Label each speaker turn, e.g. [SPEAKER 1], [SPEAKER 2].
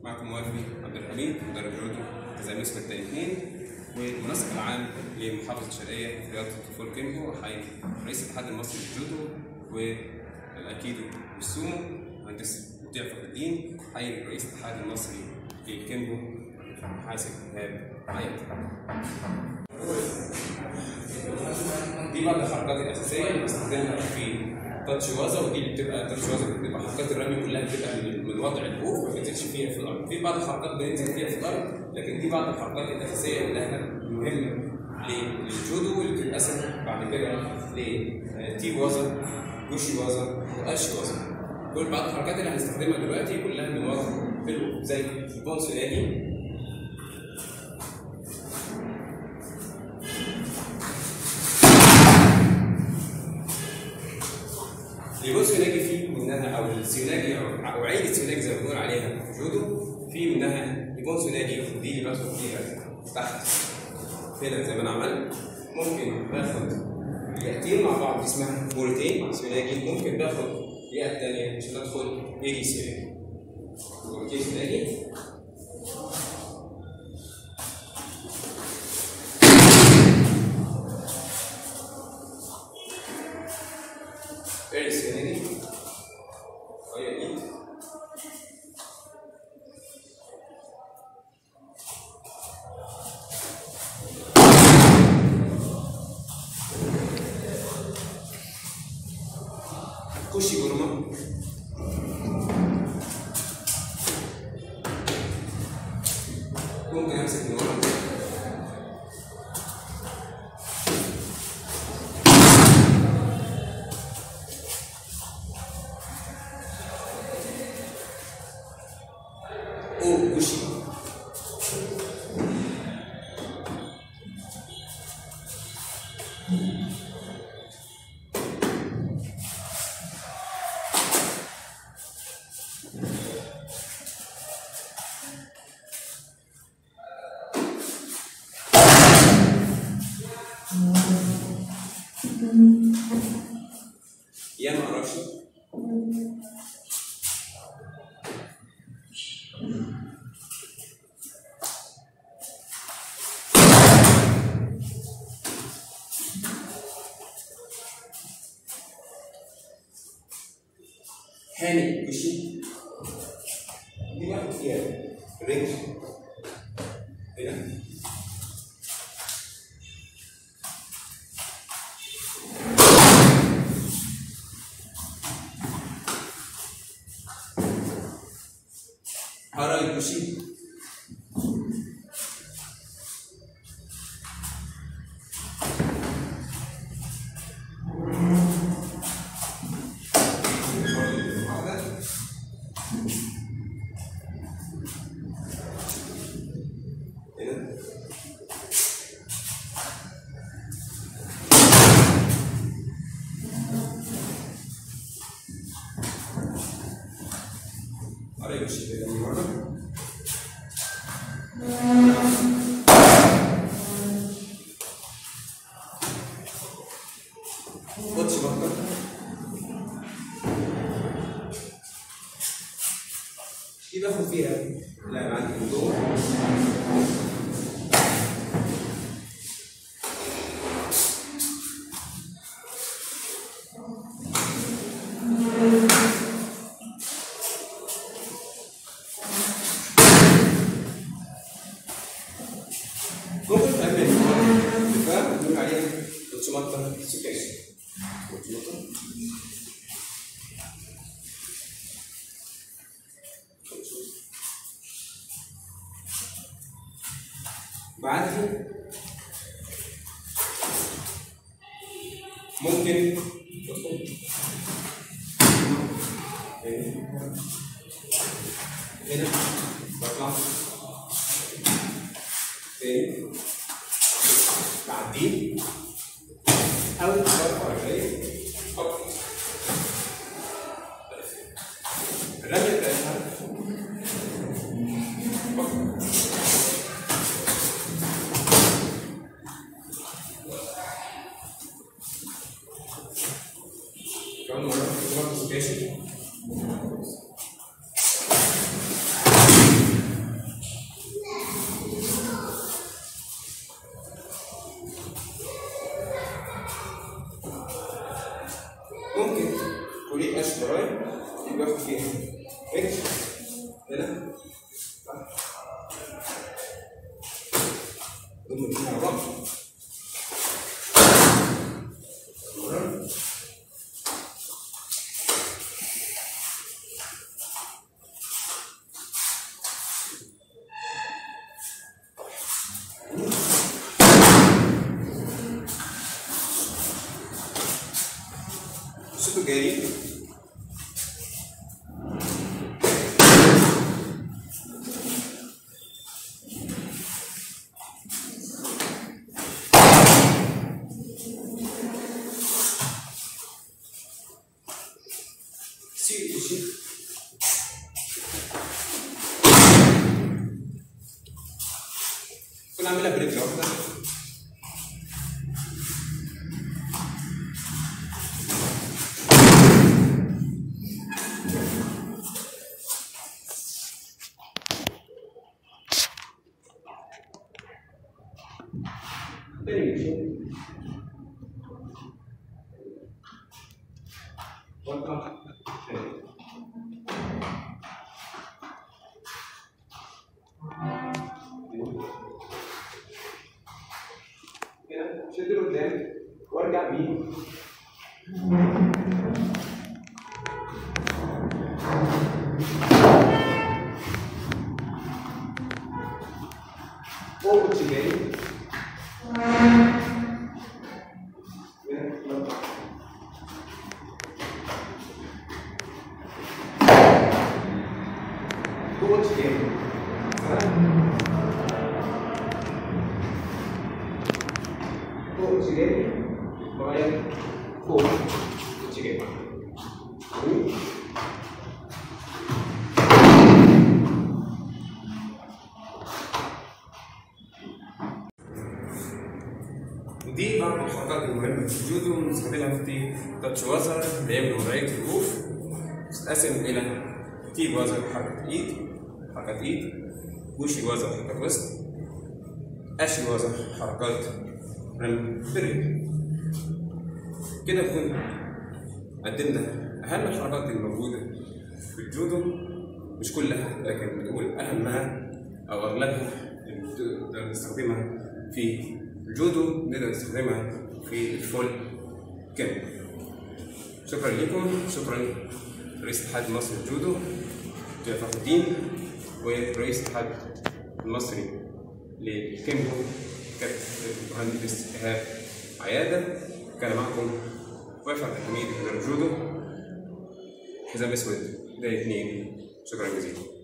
[SPEAKER 1] معكم موافي عبد الحميد مدرب جودو تزاميس في اثنين والمنسق العام لمحافظة الشرقية في رياضة الفول كيمبو حي رئيس الاتحاد المصري للجودو والأكيدو والسومو مهندس مطيع فخر الدين حي رئيس الاتحاد المصري للكيمبو حاسب إيهاب عيد دي بعض الحركات الأساسية اللي بستخدمها في تاتش وازا ودي اللي بتبقى تاتش وازا بتبقى حركات الرمي كلها بتبقى من من وضع الوقوف ما بتنزلش فيها في الارض في بعض الحركات بننزل فيها في الارض لكن دي بعض الحركات الاساسيه اللي احنا مهمه للجودو واللي بتتقسم بعد كده لتي وازا جوشي وازا واشي وازا دول بعض الحركات اللي هنستخدمها دلوقتي كلها من وضع في الوقوف زي البونس نادي البونس ناجي فيه منها او السيوناجي او او عيله السيوناجي زي ما بنقول عليها في الجودو في منها البونس ناجي دي اللي بدخل فيها تحت هنا زي ما انا عملت ممكن باخد يأتين مع بعض دي اسمها مورتين سيوناجي ممكن باخد الياء الثانيه عشان ادخل ايدي سيوناجي مورتين سيوناجي Very serenity. Oh, yeah, eat. Kushi guruma. ممكن امسك من ورا او kushi يا ما اعرفش هاني وشي دي واحد فيها رجل هنا هارا يوشي هنا هارا يوشي كده مرة بص بقى دي باخد فيها لا عندي موضوع ممكن تعمل دفاع بنقول عليها اوتوماتا سكاشن اوتوماتا بعدها ممكن تدخل هنا هنا بطلع تاني بعدين او برفع رجلي هوب الرمية بتاعتها هوب. كمان مرة في مرة سكاشن اتش هنا ضم الاثنين مع بعض تمام شوفوا جايين سي شي كنا عاملها برجل واحده تاني شوف وقع تاني كده شد لقدام وارجع بيه فوق اتجاهي فوق اتجاهي فوق اتجاهي معايا فوق اتجاهي دي بعض الحركات المهمة في الجودو بنستخدمها في تاتش وزر اللي هي من وضعية الوقوف تتقسم إلى تيج وزر حركة إيد حركة إيد بوشي وزر حركة وسط أشي وزر حركات رمي بالرجل كده نكون قدمنا أهم الحركات الموجودة في الجودو مش كلها لكن بنقول أهمها أو أغلبها اللي نقدر نستخدمها في الجودو نقدر نستخدمها في الفول كامل شكرا لكم شكرا رئيس اتحاد مصر الجودو فخر الدين ورئيس الاتحاد المصري للكيمبو كابتن المهندس ايهاب عياده كان معكم وائل عبد الحميد من الجودو حزام اسود ده اثنين شكرا جزيلا